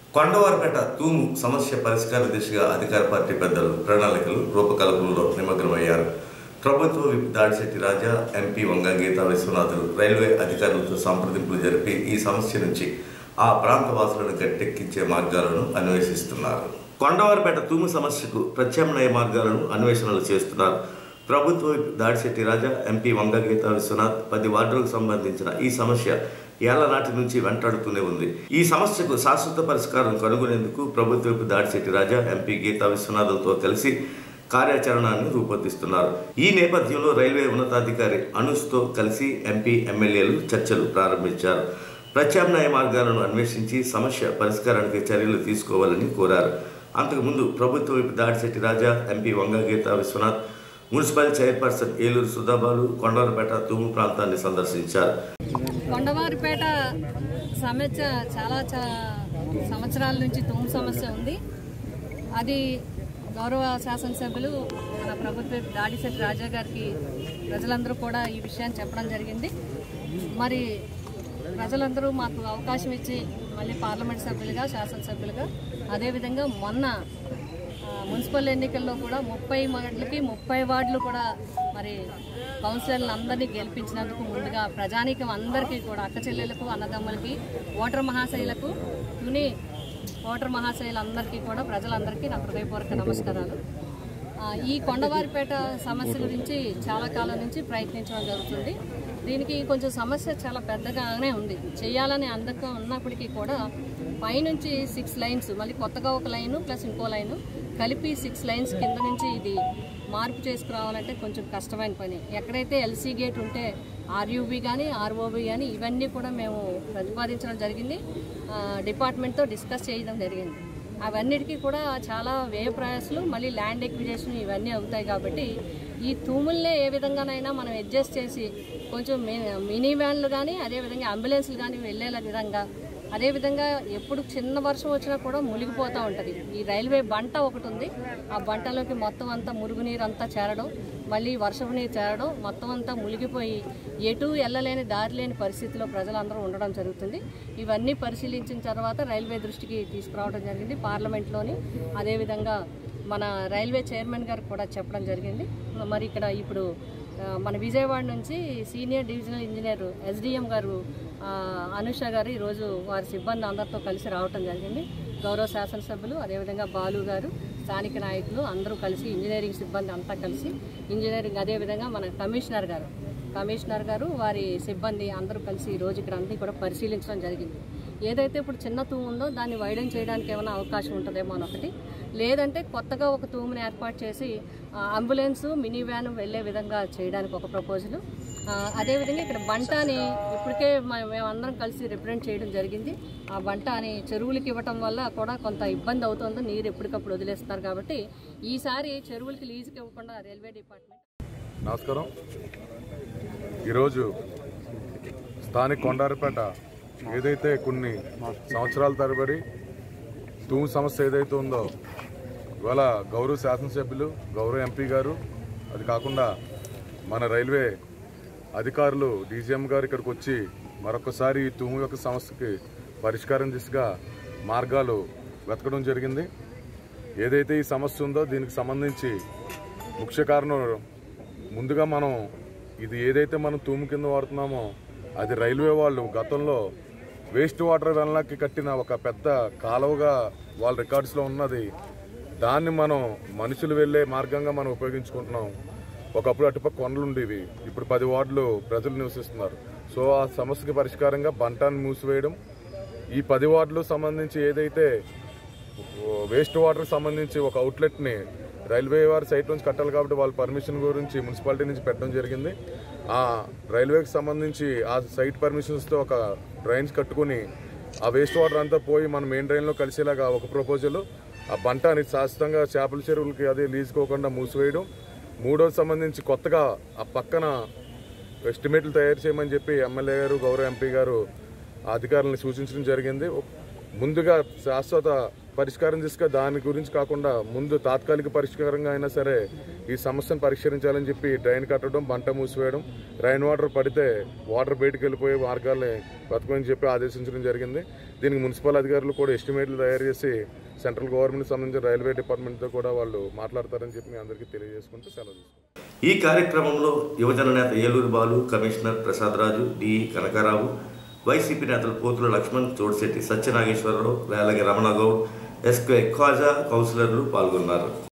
కొండవారిపేట తూము సమస్య పరిష్కార దిశగా అధికార పార్టీ పెద్దలు ప్రణాళికలు రూపకల్పనలో నిమగ్నమయ్యారు ప్రభుత్వ విప్ దాడిశెట్టి రాజా ఎంపీ వంగ గీతా విశ్వనాథులు రైల్వే అధికారులతో సంప్రదింపులు జరిపి ఈ సమస్య నుంచి ఆ ప్రాంత వాసులను గట్టెక్కించే మార్గాలను అన్వేషిస్తున్నారు కొండవారిపేట తూము సమస్యకు ప్రత్యామ్నాయ మార్గాలను అన్వేషణలు చేస్తున్నారు ప్రభుత్వ విప్ దాడిశెట్టి రాజా ఎంపీ వంగ గీతా విశ్వనాథ్ పది వార్డులకు సంబంధించిన ఈ సమస్య ఏళ్ల నాటి నుంచి వెంటాడుతూనే ఉంది ఈ సమస్యకు శాశ్వత పరిష్కారం కనుగొనేందుకు ప్రభుత్వ విప్ దాడిశెట్టి రాజా ఎంపీ గీతా విశ్వనాథ్లతో కలిసి కార్యాచరణాన్ని రూపొందిస్తున్నారు ఈ నేపథ్యంలో రైల్వే ఉన్నతాధికారి అనుష్తో కలిసి ఎంపీ ఎమ్మెల్యేలు చర్చలు ప్రారంభించారు ప్రత్యామ్నాయ మార్గాలను అన్వేషించి సమస్య పరిష్కారానికి చర్యలు తీసుకోవాలని కోరారు అంతకుముందు ప్రభుత్వ వైపు Dadisetti Raja MP Vanga Geetha Viswanath municipal chairperson Eluru Sudhabalu Kondavarapeta తూము ప్రాంతాన్ని సందర్శించారు కొండవారిపేట సమస్య చాలా చా సంవత్సరాల నుంచి తూము సమస్య ఉంది అది గౌరవ శాసనసభ్యులు మన ప్రభుత్వ దాడిశెట్టి రాజా గారికి ప్రజలందరూ కూడా ఈ విషయాన్ని చెప్పడం జరిగింది మరి ప్రజలందరూ మాకు అవకాశం ఇచ్చి మళ్ళీ పార్లమెంట్ సభ్యులుగా శాసనసభ్యులుగా అదేవిధంగా మొన్న ఆ, మున్సిపల్ ఎన్నికల్లో కూడా ముప్పై వార్డులకి ముప్పై వార్డులు కూడా మరి కౌన్సిలర్లు అందరినీ గెలిపించినందుకు ముందుగా ప్రజానీకం అందరికీ కూడా అక్క చెల్లెలకు అన్నదమ్ములకి ఓటర్ మహాశైలకు తుని ఓటర్ మహాశైలందరికీ కూడా ప్రజలందరికీ నా హృదయపూర్వక నమస్కారాలు ఆ, ఈ కొండవారిపేట సమస్య గురించి చాలా కాలం నుంచి ప్రయత్నించడం జరుగుతుంది దీనికి కొంచెం సమస్య చాలా పెద్దగానే ఉంది చేయాలని అందకం ఉన్నప్పటికీ కూడా పైనుంచి సిక్స్ లైన్స్ మళ్ళీ కొత్తగా ఒక లైను ప్లస్ ఇంకో లైను కలిపి సిక్స్ లైన్స్ కింద నుంచి ఇది మార్పు చేసుకురావాలంటే కొంచెం కష్టమైన పని ఎక్కడైతే ఎల్సీ గేట్ ఉంటే ఆర్యూబీ కానీ ఆర్ఓబీ కానీ ఇవన్నీ కూడా మేము ప్రతిపాదించడం జరిగింది ఆ, డిపార్ట్మెంట్తో డిస్కస్ చేయడం జరిగింది అవన్నిటికీ కూడా చాలా వ్యయ ప్రయాసాలు మళ్ళీ ల్యాండ్ ఎక్విజేషన్ ఇవన్నీ అవుతాయి కాబట్టి ఈ తూముల్నే ఏ విధంగానైనా మనం అడ్జస్ట్ చేసి కొంచెం మి- మినీ వ్యాన్లు కానీ అదేవిధంగా అంబులెన్స్లు కానీ వెళ్ళేలా విధంగా అదేవిధంగా ఎప్పుడు చిన్న వర్షం వచ్చినా కూడా మునిగిపోతూ ఉంటుంది ఈ రైల్వే బంట ఒకటి ఉంది ఆ బంటలోకి మొత్తం అంతా మురుగునీరు అంతా చేరడం మళ్ళీ వర్షపు నీరు చేరడం మొత్తం అంతా మునిగిపోయి ఎటు వెళ్ళలేని దారి లేని పరిస్థితిలో ప్రజలందరూ ఉండడం జరుగుతుంది ఇవన్నీ పరిశీలించిన తర్వాత రైల్వే దృష్టికి తీసుకురావడం జరిగింది పార్లమెంట్లోని అదేవిధంగా మన రైల్వే చైర్మన్ గారికి కూడా చెప్పడం జరిగింది మరి ఇక్కడ ఇప్పుడు ఆ, మన విజయవాడ నుంచి సీనియర్ డివిజనల్ ఇంజనీర్ ఎస్డిఎం గారు ఆ, అనుష గారు ఈరోజు వారి సిబ్బంది అందరితో కలిసి రావటం జరిగింది గౌరవ శాసనసభ్యులు అదేవిధంగా బాలు గారు స్థానిక నాయకులు అందరూ కలిసి ఇంజనీరింగ్ సిబ్బంది అంతా కలిసి ఇంజనీరింగ్ అదేవిధంగా మన కమిషనర్ గారు కమిషనర్ గారు వారి సిబ్బంది అందరూ కలిసి ఈ రోజు ఇక్కడ అన్ని కూడా పరిశీలించడం జరిగింది ఏదైతే ఇప్పుడు చిన్న తూము ఉందో దాన్ని వైడెన్ చేయడానికి ఏమైనా అవకాశం ఉంటుందేమో అని ఒకటి లేదంటే కొత్తగా ఒక తూముని ఏర్పాటు చేసి ఆ, అంబులెన్స్ మినీ వ్యాన్ వెళ్ళే విధంగా చేయడానికి ఒక ప్రపోజల్ అదేవిధంగా ఇక్కడ బంటాని ఇప్పటికే మ- మేమందరం కలిసి రిప్రజెంట్ చేయడం జరిగింది ఆ బంటాని చెరువులకి ఇవ్వటం వల్ల కూడా కొంత ఇబ్బంది అవుతుంది నీరు ఎప్పటికప్పుడు వదిలేస్తున్నారు కాబట్టి ఈసారి చెరువులకి లీజుకి ఇవ్వకుండా రైల్వే డిపార్ట్మెంట్ నమస్కారం ఈరోజు స్థానిక కొండారిపేట ఏదైతే కొన్ని సంవత్సరాల తరబడి తూము సమస్య ఏదైతే ఉందో ఇవాళ గౌరవ శాసనసభ్యులు గౌరవ ఎంపీ గారు అది కాకుండా మన రైల్వే అధికారులు డీజీఎం గారు ఇక్కడికి వచ్చి మరొకసారి ఈ తూము యొక్క సమస్యకి పరిష్కారం దిశగా మార్గాలు వెతకడం జరిగింది ఏదైతే ఈ సమస్య ఉందో దీనికి సంబంధించి ముఖ్య కారణం ముందుగా మనం ఇది ఏదైతే మనం తూము కింద వాడుతున్నామో అది రైల్వే వాళ్ళు గతంలో వేస్ట్ వాటర్ వెనలకి కట్టిన ఒక పెద్ద కాలువగా వాళ్ళ రికార్డ్స్లో ఉన్నది దాన్ని మనం మనుషులు వెళ్ళే మార్గంగా మనం ఉపయోగించుకుంటున్నాం ఒకప్పుడు అటుపక్క కొండలు ఉండేవి ఇప్పుడు పది వార్డులు ప్రజలు నివసిస్తున్నారు సో ఆ సమస్యకి పరిష్కారంగా బంటాన్ని మూసివేయడం ఈ పది వార్డులు సంబంధించి ఏదైతే వేస్ట్ వాటర్ సంబంధించి ఒక అవుట్లెట్ని రైల్వే వారి సైట్ నుంచి కట్టాలి కాబట్టి వాళ్ళ పర్మిషన్ గురించి మున్సిపాలిటీ నుంచి పెట్టడం జరిగింది ఆ రైల్వేకి సంబంధించి ఆ సైట్ పర్మిషన్స్తో ఒక డ్రైన్స్ కట్టుకుని ఆ వేస్ట్ వాటర్ అంతా పోయి మన మెయిన్ డ్రైన్లో కలిసేలాగా ఒక ప్రపోజల్ ఆ బంటాని శాశ్వతంగా చేపల చెరువులకి అదే లీజుకోకుండా మూసివేయడం మూడోది సంబంధించి కొత్తగా ఆ పక్కన ఎస్టిమేట్లు తయారు చేయమని చెప్పి ఎమ్మెల్యే గారు గౌరవ ఎంపీ గారు ఆ అధికారులను సూచించడం జరిగింది ముందుగా శాశ్వత పరిష్కారం తీసుక దాని గురించి కాకుండా ముందు తాత్కాలిక పరిష్కారంగా అయినా సరే ఈ సమస్యను పరిష్కరించాలని చెప్పి డ్రైన్ కట్టడం బంట మూసివేయడం రైన్ వాటర్ పడితే వాటర్ బయటకు వెళ్ళిపోయే మార్గాల్ని బతకమని చెప్పి ఆదేశించడం జరిగింది దీనికి మున్సిపల్ అధికారులు కూడా ఎస్టిమేట్లు తయారు చేసి సెంట్రల్ గవర్నమెంట్ సంబంధించిన రైల్వే డిపార్ట్మెంట్తో కూడా వాళ్ళు మాట్లాడతారని చెప్పి మీ అందరికీ తెలియజేసుకుంటూ సెలవు తీసుకుంటాం ఈ కార్యక్రమంలో యువజన నేత ఏలూరు బాలు కమిషనర్ ప్రసాద్ రాజు డి కనకారావు వైసీపీ నేతలు పోతుల లక్ష్మణ్ చోడిశెట్టి సత్యనాగేశ్వరరావు రేలగి రమణ గౌడ్ ఎస్కే ఖాజా కౌన్సిలర్లు పాల్గొన్నారు